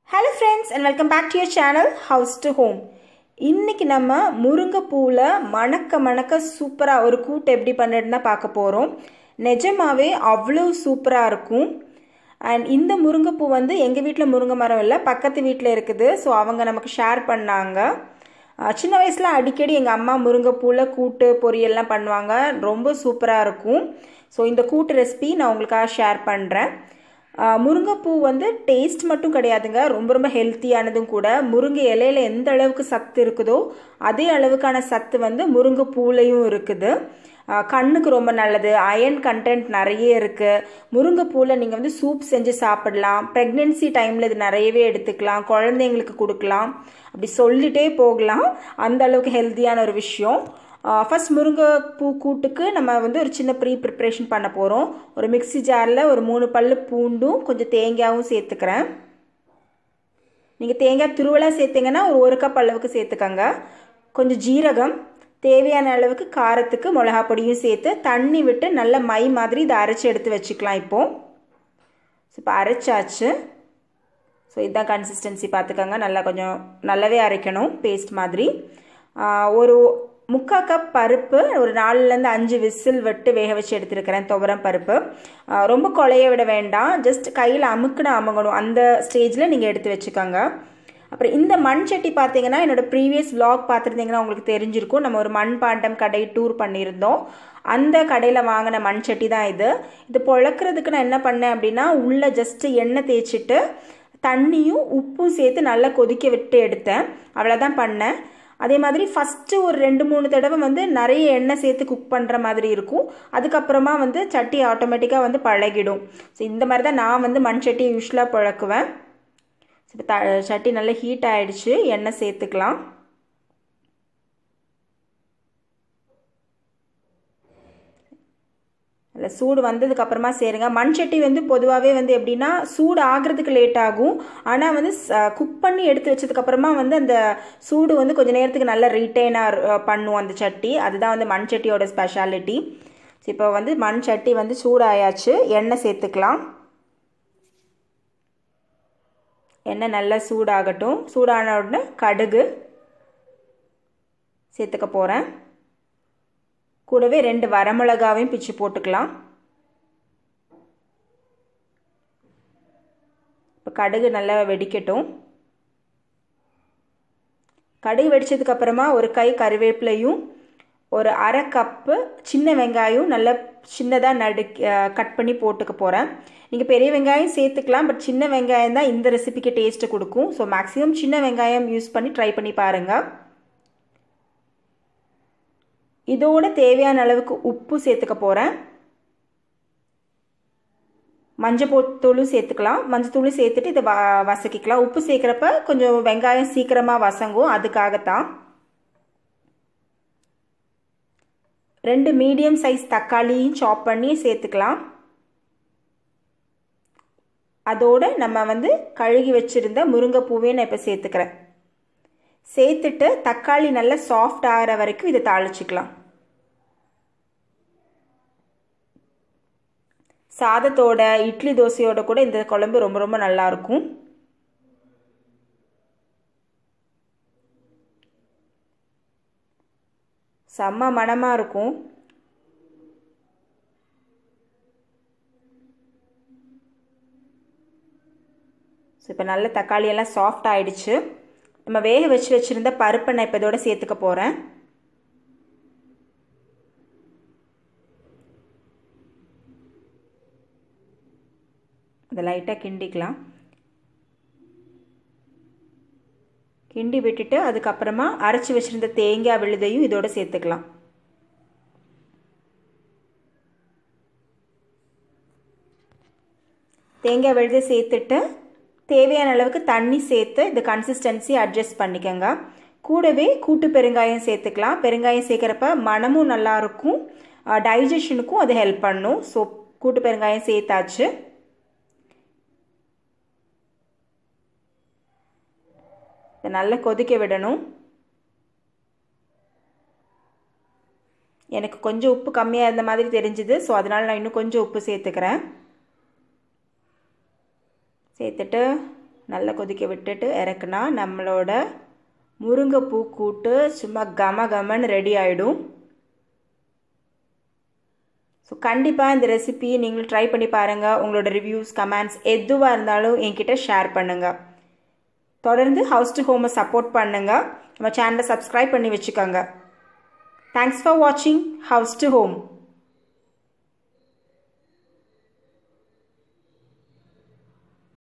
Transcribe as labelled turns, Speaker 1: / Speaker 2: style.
Speaker 1: hello friends and welcome back to your channel house to home இன்னைக்கு நம்ம முருங்கைப்பூவில் மணக்க மணக்க சூப்பராக ஒரு கூட்டு எப்படி பண்ணுறதுன்னு தான் பார்க்க போகிறோம் நிஜமாவே அவ்வளோ சூப்பராக இருக்கும் அண்ட் இந்த முருங்கைப்பூ வந்து எங்கள் வீட்டில் முருங்கை மரம் இல்லை பக்கத்து வீட்டில் இருக்குது ஸோ அவங்க நமக்கு ஷேர் பண்ணாங்க அஹ் சின்ன வயசில் அடிக்கடி எங்கள் அம்மா முருங்கைப்பூவில் கூட்டு பொரியல்லாம் பண்ணுவாங்க ரொம்ப சூப்பராக இருக்கும் ஸோ இந்த கூட்டு ரெசிபி நான் உங்களுக்காக ஷேர் பண்ணுறேன் முருங்கைப்பூ வந்து டேஸ்ட் மட்டும் கிடையாதுங்க ரொம்ப ரொம்ப ஹெல்த்தியானதும் கூட முருங்கை இலையில எந்த அளவுக்கு சத்து இருக்குதோ அதே அளவுக்கான சத்து வந்து முருங்கைப்பூலையும் இருக்குது அஹ் கண்ணுக்கு ரொம்ப நல்லது அயன் கண்டென்ட் நிறைய இருக்குது முருங்கைப்பூவில் நீங்கள் வந்து சூப் செஞ்சு சாப்பிடலாம் ப்ரெக்னென்சி டைமில் இது நிறையவே எடுத்துக்கலாம் குழந்தைங்களுக்கு கொடுக்கலாம் அப்படி சொல்லிட்டே போகலாம் அந்த அளவுக்கு ஹெல்த்தியான ஒரு விஷயம் ஃபஸ்ட் முருங்கைப்பூ கூட்டுக்கு நம்ம வந்து ஒரு சின்ன ப்ரீ ப்ரிப்ரேஷன் பண்ண போகிறோம் ஒரு மிக்ஸி ஜாரில் ஒரு மூணு பல் பூண்டும் கொஞ்சம் தேங்காயும் சேர்த்துக்கிறேன் நீங்கள் தேங்காய் துருவலாக சேர்த்திங்கன்னா ஒரு ஒரு கப் அளவுக்கு சேர்த்துக்கோங்க கொஞ்சம் ஜீரகம் தேவையான அளவுக்கு காரத்துக்கு மிளகா பொடியும் சேர்த்து தண்ணி விட்டு நல்ல மை மாதிரி இதை அரைச்சி எடுத்து வச்சுக்கலாம் இப்போது ஸோ இப்போ அரைச்சாச்சு ஸோ இதுதான் கன்சிஸ்டன்சி பார்த்துக்கோங்க நல்லா கொஞ்சம் நல்லாவே அரைக்கணும் பேஸ்ட் மாதிரி ஒரு முக்கால் கப் பருப்பு ஒரு நாலுலேருந்து அஞ்சு விசில் விட்டு வேக வச்சு எடுத்துருக்கிறேன் துவரம் பருப்பு ரொம்ப குழைய விட வேண்டாம் ஜஸ்ட் கையில் அமுக்குன்னு அமுங்கணும் அந்த ஸ்டேஜில் நீங்கள் எடுத்து வச்சுக்கோங்க அப்புறம் இந்த மண் சட்டி பார்த்தீங்கன்னா என்னோடய ப்ரீவியஸ் விலாக் பார்த்துருந்தீங்கன்னா உங்களுக்கு தெரிஞ்சிருக்கும் நம்ம ஒரு மண் பாண்டம் கடை டூர் பண்ணியிருந்தோம் அந்த கடையில் வாங்கின மண் சட்டி தான் இது இது பொழக்கிறதுக்கு நான் என்ன பண்ணேன் அப்படின்னா உள்ளே ஜஸ்ட்டு எண்ணெய் தேய்ச்சிட்டு தண்ணியும் உப்பும் சேர்த்து நல்லா கொதிக்க விட்டு எடுத்தேன் அவ்வளோதான் பண்ணேன் அதே மாதிரி ஃபஸ்ட்டு ஒரு ரெண்டு மூணு தடவை வந்து நிறைய எண்ணெய் சேர்த்து குக் பண்ணுற மாதிரி இருக்கும் அதுக்கப்புறமா வந்து சட்டி ஆட்டோமேட்டிக்காக வந்து பழகிடும் ஸோ இந்த மாதிரி தான் நான் வந்து மண் சட்டியை யூஸ்வலாக பழக்குவேன் இப்போ த சட்டி நல்லா ஹீட் ஆகிடுச்சு எண்ணெய் சேர்த்துக்கலாம் அதில் சூடு வந்ததுக்கு அப்புறமா சேருங்க மண் சட்டி வந்து பொதுவாகவே வந்து எப்படின்னா சூடு ஆகிறதுக்கு லேட் ஆகும் ஆனால் வந்து குக் பண்ணி எடுத்து வச்சதுக்கப்புறமா வந்து அந்த சூடு வந்து கொஞ்சம் நேரத்துக்கு நல்லா ரீட்டைனாக பண்ணும் அந்த சட்டி அதுதான் வந்து மண் சட்டியோட ஸ்பெஷாலிட்டி இப்போ வந்து மண் சட்டி வந்து சூடாயாச்சு எண்ணெய் சேர்த்துக்கலாம் எண்ணெய் நல்லா சூடாகட்டும் சூடான உடனே கடுகு சேர்த்துக்க போகிறேன் கூடவே ரெண்டு வரமிளகாவையும் பிச்சு போட்டுக்கலாம் இப்போ கடுகு நல்லா வெடிக்கட்டும் கடுகு வெடிச்சதுக்கு அப்புறமா ஒரு கை கருவேப்பிலையும் ஒரு அரை கப்பு சின்ன வெங்காயம் நல்லா சின்னதாக நடு கட் பண்ணி போட்டுக்க போகிறேன் நீங்கள் பெரிய வெங்காயம் சேர்த்துக்கலாம் பட் சின்ன வெங்காயம் தான் இந்த ரெசிபிக்கு டேஸ்ட்டு கொடுக்கும் ஸோ மேக்ஸிமம் சின்ன வெங்காயம் யூஸ் பண்ணி ட்ரை பண்ணி பாருங்கள் இதோட தேவையான அளவுக்கு உப்பு சேர்த்துக்க போகிறேன் மஞ்சள் சேர்த்துக்கலாம் மஞ்சத்தூளும் சேர்த்துட்டு இதை வ வசக்கிக்கலாம் உப்பு சேர்க்குறப்ப கொஞ்சம் வெங்காயம் சீக்கிரமாக வசங்கும் அதுக்காகத்தான் ரெண்டு மீடியம் சைஸ் தக்காளியும் சாப் பண்ணி சேர்த்துக்கலாம் அதோடு நம்ம வந்து கழுகி வச்சுருந்த முருங்கைப்பூவையும் நான் இப்போ சேர்த்துக்கிறேன் சேர்த்துட்டு தக்காளி நல்லா சாஃப்ட் ஆகிற வரைக்கும் இதை தாளிச்சிக்கலாம் சாதத்தோட இட்லி தோசையோட கூட இந்த குழம்பு ரொம்ப ரொம்ப நல்லாயிருக்கும் செம்ம மணமாக இருக்கும் ஸோ இப்போ நல்ல தக்காளியெல்லாம் சாஃப்ட் ஆகிடுச்சு நம்ம வேக வச்சு வச்சுருந்த பருப்பை நான் இப்போ இதோட சேர்த்துக்க போகிறேன் அதை லைட்டாக கிண்டிக்கலாம் கிண்டி விட்டுட்டு அதுக்கப்புறமா அரைச்சி வச்சுருந்த தேங்காய் விழுதையும் இதோட சேர்த்துக்கலாம் தேங்காய் விழுதை சேர்த்துட்டு தேவையான அளவுக்கு தண்ணி சேர்த்து இந்த கன்சிஸ்டன்சி அட்ஜஸ்ட் பண்ணிக்கோங்க கூடவே கூட்டு பெருங்காயம் சேர்த்துக்கலாம் பெருங்காயம் சேர்க்குறப்ப மனமும் நல்லாயிருக்கும் டைஜஷனுக்கும் அது ஹெல்ப் பண்ணும் ஸோ கூட்டு பெருங்காயம் சேர்த்தாச்சு இதை நல்லா கொதிக்க விடணும் எனக்கு கொஞ்சம் உப்பு கம்மியாக இருந்த மாதிரி தெரிஞ்சுது ஸோ அதனால் நான் இன்னும் கொஞ்சம் உப்பு சேர்த்துக்கிறேன் சேர்த்துட்டு நல்லா கொதிக்க விட்டுட்டு இறக்குனா நம்மளோட முருங்கைப்பூ கூட்டு சும்மா கம கமன்னு ரெடி ஆகிடும் ஸோ கண்டிப்பாக இந்த ரெசிபி நீங்களும் ட்ரை பண்ணி பாருங்கள் உங்களோட ரிவ்யூஸ் கமெண்ட்ஸ் எதுவாக இருந்தாலும் என்கிட்ட ஷேர் பண்ணுங்கள் தொடர்ந்து ஹவுஸ் டு ஹோமை சப்போர்ட் பண்ணுங்கள் நம்ம சேனலை சப்ஸ்கிரைப் பண்ணி வச்சுக்கோங்க தேங்க்ஸ் ஃபார் வாட்சிங் ஹவுஸ் டு ஹோம்